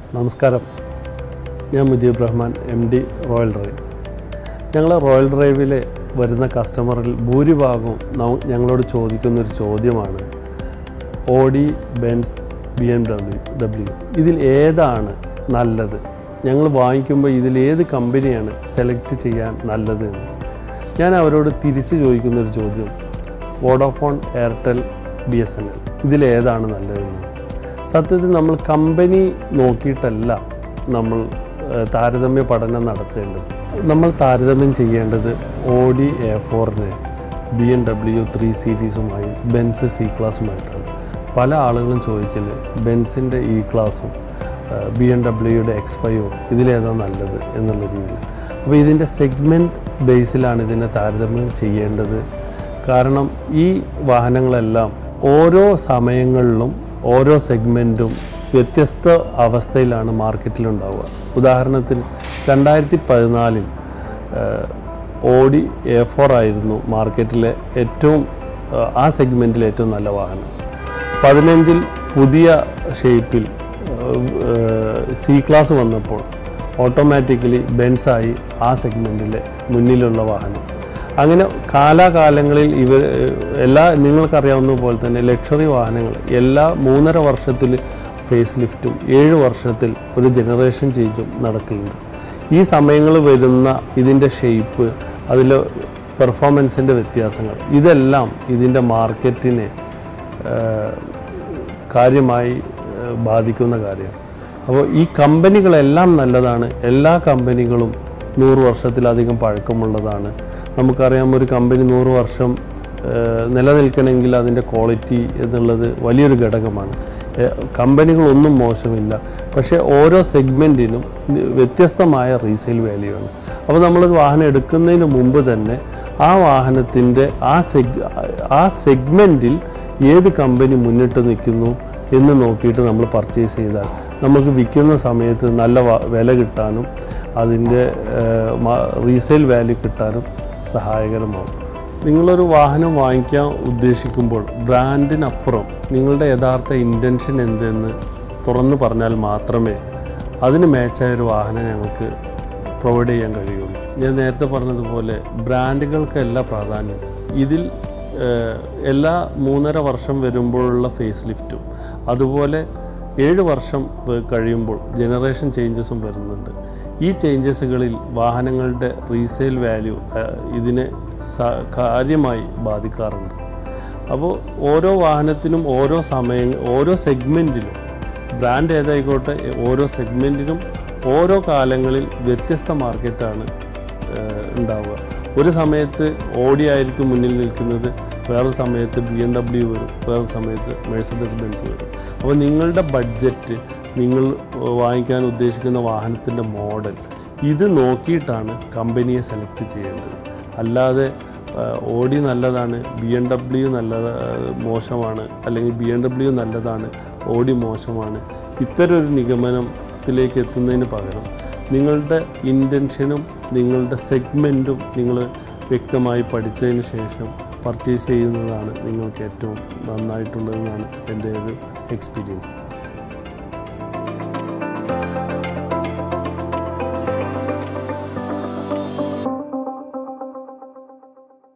നമസ്കാരം ഞാൻ Mujeeb Rahman M D royal drive ഞങ്ങൾ റോയൽ ഡ്രൈവിൽ വരുന്ന കസ്റ്റമറിൽ ഭൂരിഭാഗവും ന- ഞങ്ങളോട് ചോദിക്കുന്ന ഒരു ചോദ്യമാണ് Audi Benz B M W W ഇതിൽ ഏതാണ് നല്ലത് ഞങ്ങൾ വാങ്ങിക്കുമ്പോൾ ഇതിൽ ഏത് കമ്പനിയാണ് സെലക്ട് ചെയ്യാൻ നല്ലത് എന്ന് ഞാൻ അവരോട് തിരിച്ച് ചോദിക്കുന്ന ഒരു ചോദ്യം Vodafone Airtel B S N L ഇതിലേതാണ് നല്ലതെന്ന് സത്യത്തിൽ നമ്മൾ കമ്പനി നോക്കിയിട്ടല്ല നമ്മൾ ഏഹ്, താരതമ്യ പഠനം നടത്തേണ്ടത് നമ്മൾ താരതമ്യം ചെയ്യേണ്ടത് ഓഡി എ ഫോറിന് ബി എം ഡബ്ല്യു ത്രീ സീരീസുമായി ബെൻസ് സി ക്ലാസ്സുമായിട്ടാണ് പല ആളുകളും ചോദിക്കുന്നത് ബെൻസിൻ്റെ ഇ ക്ലാസ്സും ബി എം ഡബ്ല്യുയുടെ എക്സ് ഫൈവും ഇതിലേതാണ് നല്ലത് എന്നുള്ള രീതിയിൽ അപ്പോൾ ഇതിൻ്റെ സെഗ്മെൻറ്റ് ബേസിലാണ് ഇതിനെ താരതമ്യം ചെയ്യേണ്ടത് കാരണം ഈ വാഹനങ്ങളെല്ലാം ഓരോ സമയങ്ങളിലും ഓരോ സെഗ്മെൻറ്റും വ്യത്യസ്ത അവസ്ഥയിലാണ് മാർക്കറ്റിലുണ്ടാവുക ഉദാഹരണത്തിന് രണ്ടായിരത്തി പതിനാലിൽ ഓഡി എ ഫോർ ആയിരുന്നു മാർക്കറ്റിലെ ഏറ്റവും ആ, ആ സെഗ്മെൻറ്റിലെ ഏറ്റവും നല്ല വാഹനം പതിനഞ്ചിൽ പുതിയ ഷേപ്പിൽ സി ക്ലാസ് വന്നപ്പോൾ ഓട്ടോമാറ്റിക്കലി ബെൻസായി ആ സെഗ്മെൻറ്റിലെ മുന്നിലുള്ള വാഹനം അങ്ങനെ കാലാകാലങ്ങളിൽ ഇവർ എല്ലാ നിങ്ങൾക്കറിയാവുന്ന പോലെ തന്നെ ലക്ഷറി വാഹനങ്ങൾ എല്ലാ മൂന്നര വർഷത്തിൽ ഫേസ് ലിഫ്റ്റും ഏഴ് വർഷത്തിൽ ഒരു ജനറേഷൻ ചേഞ്ചും നടക്കുന്നുണ്ട് ഈ സമയങ്ങൾ വരുന്ന ഇതിൻ്റെ ഷേപ്പ് അതിൽ പെർഫോമൻസിൻ്റെ വ്യത്യാസങ്ങൾ ഇതെല്ലാം ഇതിൻ്റെ മാർക്കറ്റിനെ ഏഹ്, കാര്യമായി ഏഹ്, ബാധിക്കുന്ന കാര്യമാണ് അപ്പോൾ ഈ കമ്പനികളെല്ലാം നല്ലതാണ് എല്ലാ കമ്പനികളും നൂറ് വർഷത്തിലധികം പഴക്കമുള്ളതാണ് നമുക്കറിയാം ഒരു കമ്പനി നൂറ് വർഷം ഏഹ്, നിലനിൽക്കണമെങ്കിൽ അതിൻ്റെ ക്വാളിറ്റി എന്നുള്ളത് വലിയൊരു ഘടകമാണ് ഏഹ്, കമ്പനികളൊന്നും മോശമില്ല പക്ഷേ ഓരോ സെഗ്മെൻറ്റിനും വ്യത്യസ്തമായ റീസെയിൽ വാല്യൂ ആണ് അപ്പോൾ നമ്മളൊരു വാഹനം എടുക്കുന്നതിന് മുമ്പ് തന്നെ ആ വാഹനത്തിൻ്റെ ആ സെഗ് ആ സെഗ്മെൻറ്റിൽ ഏത് കമ്പനി മുന്നിട്ട് നിൽക്കുന്നു എന്ന് നോക്കിയിട്ട് നമ്മൾ പർച്ചേസ് ചെയ്താൽ നമുക്ക് വിൽക്കുന്ന സമയത്ത് നല്ല വ- വില കിട്ടാനും അതിൻ്റെ റീസെയിൽ വാല്യൂ കിട്ടാനും സഹായകരമാവും നിങ്ങളൊരു വാഹനം വാങ്ങിക്കാൻ ഉദ്ദേശിക്കുമ്പോൾ ബ്രാൻഡിനപ്പുറം നിങ്ങളുടെ യഥാർത്ഥ ഇൻറ്റൻഷൻ എന്തെന്ന് തുറന്നു പറഞ്ഞാൽ മാത്രമേ അതിന് മാച്ചായ ഒരു വാഹനം ഞങ്ങൾക്ക് പ്രൊവൈഡ് ചെയ്യാൻ കഴിയുള്ളൂ ഞാൻ നേരത്തെ പറഞ്ഞതുപോലെ ബ്രാൻഡുകൾക്കല്ല പ്രാധാന്യം ഇതിൽ ഏഹ്, എല്ലാ മൂന്നര വർഷം വരുമ്പോഴുള്ള ഫേസ് ലിഫ്റ്റും അതുപോലെ ഏഴ് വർഷം വ- കഴിയുമ്പോൾ ജനറേഷൻ ചേഞ്ചസും വരുന്നുണ്ട് ഈ ചേഞ്ചസുകളിൽ വാഹനങ്ങളുടെ റീസെയിൽ വാല്യൂ ഇതിനെ സ- കാര്യമായി ബാധിക്കാറുണ്ട് അപ്പോൾ ഓരോ വാഹനത്തിനും ഓരോ സമയം ഓരോ സെഗ്മെൻറ്റിലും ബ്രാൻഡ് ഏതായിക്കോട്ടെ ഓരോ സെഗ്മെൻറ്റിനും ഓരോ കാലങ്ങളിൽ വ്യത്യസ്ത മാർക്കറ്റാണ് ഏഹ്, ഉണ്ടാവുക ഒരു സമയത്ത് ഓഡി ആയിരിക്കും മുന്നിൽ നിൽക്കുന്നത് വേറൊരു സമയത്ത് ബി എം ഡബ്ല്യു വരും വേറൊരു സമയത്ത് മേഴ്സഡസ് ബെൻസ് വരും അപ്പോൾ നിങ്ങളുടെ ബഡ്ജറ്റ് നിങ്ങൾ ഏഹ്, വാങ്ങിക്കാൻ ഉദ്ദേശിക്കുന്ന വാഹനത്തിൻ്റെ മോഡൽ ഇത് നോക്കിയിട്ടാണ് കമ്പനിയെ സെലക്ട് ചെയ്യേണ്ടത് അല്ലാതെ ഓഡി നല്ലതാണ് ബി എം ഡബ്ല്യു നല്ല മോശമാണ് അല്ലെങ്കിൽ ബി എം ഡബ്ല്യു നല്ലതാണ് ഓഡി മോശമാണ് ഇത്തരം ഒരു നിഗമനത്തിലേക്ക് എത്തുന്നതിന് പകരം നിങ്ങളുടെ ഇൻറ്റൻഷനും നിങ്ങളുടെ സെഗ്മെൻറ്റും നിങ്ങൾ വ്യക്തമായി പഠിച്ചതിന് ശേഷം പർച്ചേസ് ചെയ്യുന്നതാണ് നിങ്ങൾക്ക് ഏറ്റവും നന്നായിട്ടുള്ളതെന്നാണ് എൻ്റെ ഒരു എക്സ്പീരിയൻസ്